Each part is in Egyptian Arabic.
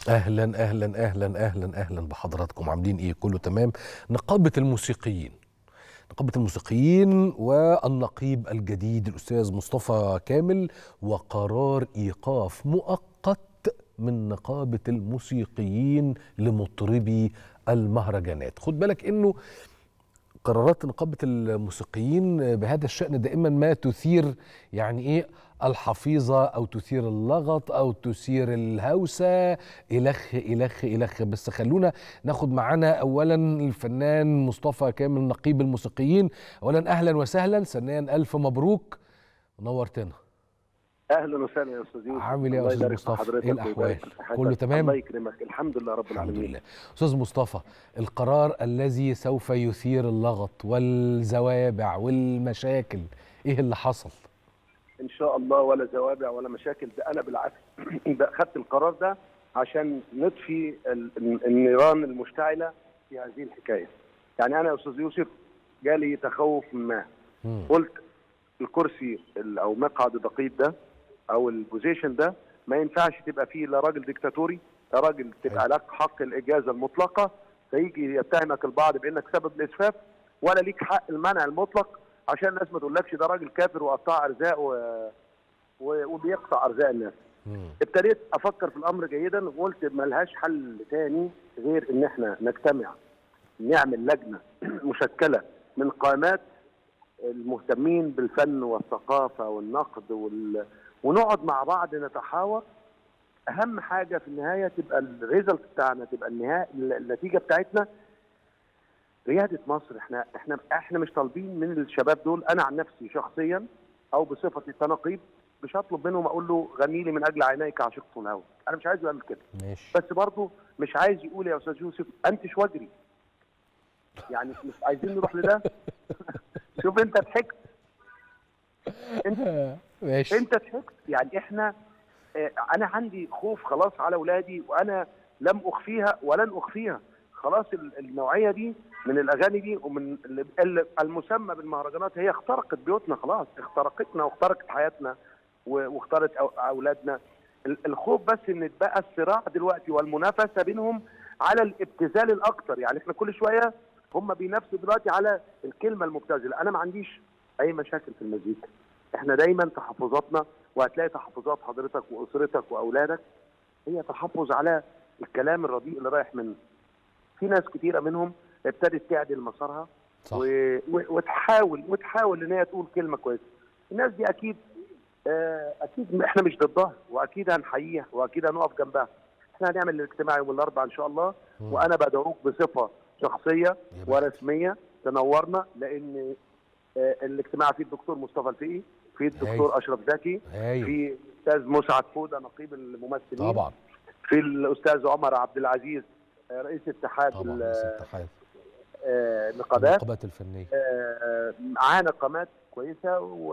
اهلا اهلا اهلا اهلا اهلا بحضراتكم عاملين ايه كله تمام نقابه الموسيقيين نقابه الموسيقيين والنقيب الجديد الاستاذ مصطفى كامل وقرار ايقاف مؤقت من نقابه الموسيقيين لمطربي المهرجانات خد بالك انه قرارات نقابة الموسيقيين بهذا الشأن دائما ما تثير يعني إيه الحفيظة أو تثير اللغط أو تثير الهوسة إلخ إلخ إلخ بس خلونا ناخد معانا أولا الفنان مصطفى كامل نقيب الموسيقيين أولا أهلا وسهلا ثانيا ألف مبروك نورتنا اهلا وسهلا يا استاذ يوسف عامل ايه يا الله استاذ يبارك في مصطفى حضرتك ايه الاحوال ويبارك في صحتك. كله تمام الله يكرمك الحمد لله رب الحمد العالمين لله استاذ مصطفى القرار الذي سوف يثير اللغط والزوابع والمشاكل ايه اللي حصل ان شاء الله ولا زوابع ولا مشاكل ده انا بالعكس ده خدت القرار ده عشان نطفي ال- ال- النيران المشتعله في هذه الحكايه يعني انا يا استاذ يوسف جالي تخوف ما مم. قلت الكرسي ال- او مقعد الدقيق ده او البوزيشن ده ما ينفعش تبقى فيه لا راجل ديكتاتوري لا راجل تبقى لك حق الاجازه المطلقه فيجي يتهمك البعض بانك سبب الاسفاف ولا ليك حق المنع المطلق عشان الناس ما تقولكش ده راجل كافر وقطاع ارزاق و... و... وبيقطع ارزاق الناس مم. ابتديت افكر في الامر جيدا وقلت ملهاش حل تاني غير ان احنا نجتمع نعمل لجنه مشكله من قامات المهتمين بالفن والثقافه والنقد وال... ونقعد مع بعض نتحاور اهم حاجه في النهايه تبقى الريزلت بتاعنا تبقى النهايه النتيجه بتاعتنا رياده مصر احنا احنا احنا مش طالبين من الشباب دول انا عن نفسي شخصيا او بصفتي كنقيب مش هطلب منهم اقول له غني لي من اجل عينيك عشقت الهوى انا مش عايزه يعمل كده ماشي بس برضه مش عايز يقول يا استاذ يوسف انتش واجري يعني مش عايزين نروح لده شوف انت ضحكت ماشي انت ضحكت يعني احنا اه انا عندي خوف خلاص على اولادي وانا لم اخفيها ولن اخفيها خلاص ال- النوعيه دي من الاغاني دي ومن ال- ال- المسمى بالمهرجانات هي اخترقت بيوتنا خلاص اخترقتنا واخترقت حياتنا و- واختارت أو- اولادنا ال- الخوف بس ان بقى الصراع دلوقتي والمنافسه بينهم على الابتذال الاكثر يعني احنا كل شويه هم بينافسوا دلوقتي على الكلمه المبتذله انا ما عنديش اي مشاكل في المزيكا احنا دايما تحفظاتنا وهتلاقي تحفظات حضرتك واسرتك واولادك هي تحفظ على الكلام الرديء اللي رايح منه في ناس كتيره منهم ابتدت تعدل مسارها صح و... و... وتحاول وتحاول ان هي تقول كلمه كويسه الناس دي اكيد آه، اكيد احنا مش ضدها واكيد هنحييها واكيد هنقف جنبها احنا هنعمل الاجتماع يوم الاربعاء ان شاء الله مم. وانا بدعوك بصفه شخصيه يا بخت. ورسميه تنورنا لان آه، الاجتماع فيه الدكتور مصطفى الفقي فيه الدكتور اشرف زكي هايل في الاستاذ مسعد فوده نقيب الممثلين طبعا في الاستاذ عمر عبد العزيز آه، رئيس اتحاد طبعا ال- رئيس الاتحاد آه، النقابات النقابات الفنيه آه، معانا قامات كويسه و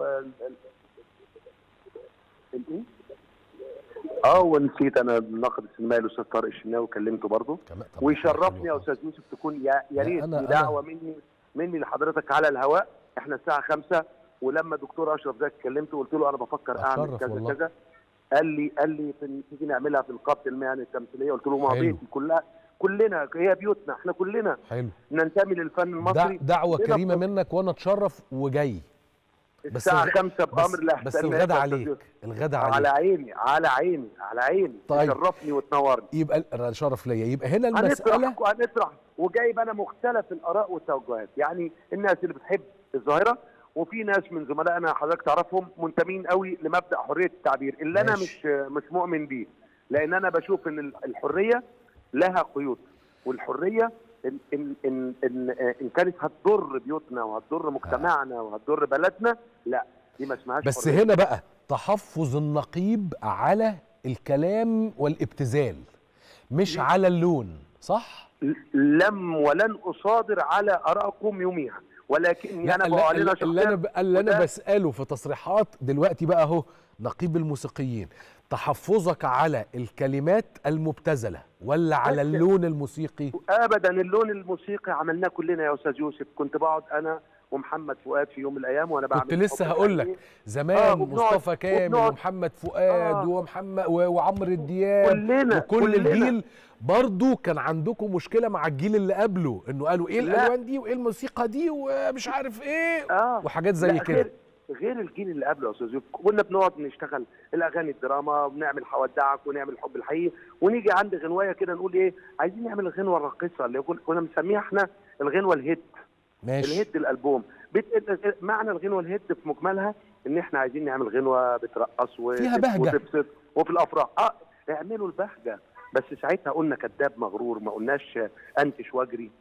الايه؟ اه ونسيت انا الناقد السينمائي الاستاذ طارق الشناوي كلمته برضه كمان طبعاً ويشرفني يا حلو استاذ يوسف تكون يا يا ريت أنا- دي دعوه مني مني لحضرتك على الهواء احنا الساعه 5 ولما دكتور اشرف زكي كلمته قلت له انا بفكر اعمل أتشرف كذا والله. كذا قال لي قال لي في- تيجي نعملها في القبط المهني التمثيليه قلت له ما حلو. بيتي كلها كلنا هي بيوتنا احنا كلنا حلو ننتمي للفن دع المصري دعوه كلنا كريمه في منك وانا اتشرف وجاي بس الساعه الغ- 5 بس, بامر لا بس أحسن الغدا يا أستاذ عليك يوسف. الغدا على عليك عيني على عيني على عيني طيب. تشرفني وتنورني يبقى ال- شرف ليا يبقى هنا المساله هنطرح هنطرح وجايب انا مختلف الاراء والتوجهات يعني الناس اللي بتحب الظاهره وفي ناس من زملائنا حضرتك تعرفهم منتمين قوي لمبدا حريه التعبير اللي انا ماشي. مش مش مؤمن بيه لان انا بشوف ان الحريه لها قيود والحريه ان ان ان ان, إن كانت هتضر بيوتنا وهتضر مجتمعنا وهتضر بلدنا لا دي ما اسمهاش بس حرية. هنا بقى تحفظ النقيب على الكلام والابتذال مش على اللون صح لم ولن اصادر على ارائكم يوميها ولكني انا اللي, بعلنها اللي, شخصيا اللي انا ب- اللي انا وده- بساله في تصريحات دلوقتي بقى اهو نقيب الموسيقيين تحفظك على الكلمات المبتذله ولا على بس- اللون الموسيقي ابدا اللون الموسيقي عملناه كلنا يا استاذ يوسف كنت بقعد انا ومحمد فؤاد في يوم من الايام وانا بعمل كنت لسه حب هقول لك الحقيقي. زمان آه، وبنقعد- مصطفى كامل وبنقعد- ومحمد فؤاد آه. ومحمد و- وعمرو دياب كلنا وكل كلنا. الجيل برضو كان عندكم مشكله مع الجيل اللي قبله انه قالوا ايه لا. الالوان دي وايه الموسيقى دي ومش عارف ايه اه وحاجات زي لا، كده غير غير الجيل اللي قبله يا استاذ يوسف كنا بنقعد نشتغل الاغاني الدراما ونعمل حودعك ونعمل الحب الحقيقي ونيجي عند غنوايه كده نقول ايه عايزين نعمل الغنوه الراقصه اللي كن- كنا مسميها احنا الغنوه الهيد ماشي الهيد الالبوم بت... معنى الغنوه الهيد في مجملها ان احنا عايزين نعمل غنوه بترقص و... فيها بهجة. وتبسط وفي الافراح اه اعملوا البهجه بس ساعتها قلنا كذاب مغرور ما قلناش انتش واجري